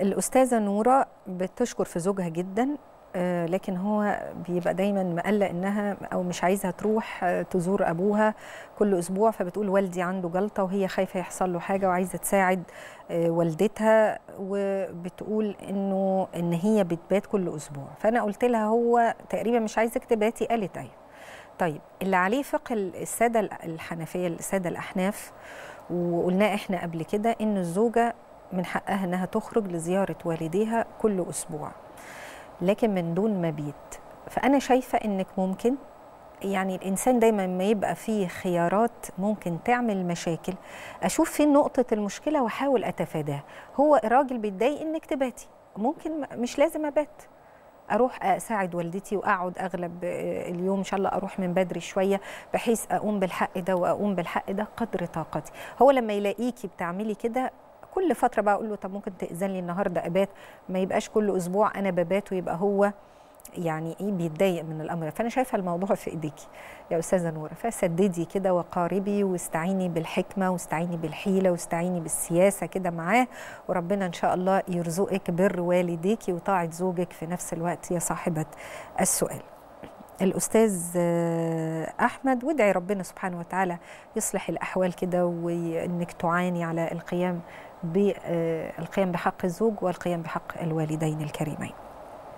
الأستاذة نورة بتشكر في زوجها جدا آه، لكن هو بيبقى دايما مقلق انها او مش عايزها تروح آه، تزور ابوها كل اسبوع فبتقول والدي عنده جلطه وهي خايفه يحصل له حاجه وعايزه تساعد آه، والدتها وبتقول انه ان هي بتبات كل اسبوع فانا قلت لها هو تقريبا مش عايزك تباتي قالت ايوه طيب اللي عليه فقه الساده الحنفيه الساده الاحناف وقلنا احنا قبل كده ان الزوجه من حقها انها تخرج لزياره والديها كل اسبوع لكن من دون مبيت فانا شايفه انك ممكن يعني الانسان دايما ما يبقى فيه خيارات ممكن تعمل مشاكل اشوف فين نقطه المشكله واحاول اتفاداها هو الراجل بيتضايق انك تباتي ممكن مش لازم ابات اروح اساعد والدتي واقعد اغلب اليوم ان شاء الله اروح من بدري شويه بحيث اقوم بالحق ده واقوم بالحق ده قدر طاقتي هو لما يلاقيكي بتعملي كده كل فتره بقى اقول له طب ممكن تاذن لي النهارده ابات ما يبقاش كل اسبوع انا ببات ويبقى هو يعني ايه بيتضايق من الامر فانا شايفه الموضوع في ايديكي يا استاذه نوره فسددي كده وقاربي واستعيني بالحكمه واستعيني بالحيله واستعيني بالسياسه كده معاه وربنا ان شاء الله يرزقك بر والديكي وطاعه زوجك في نفس الوقت يا صاحبه السؤال الاستاذ احمد وادعي ربنا سبحانه وتعالى يصلح الاحوال كده وانك تعاني على القيام بالقيام بحق الزوج والقيام بحق الوالدين الكريمين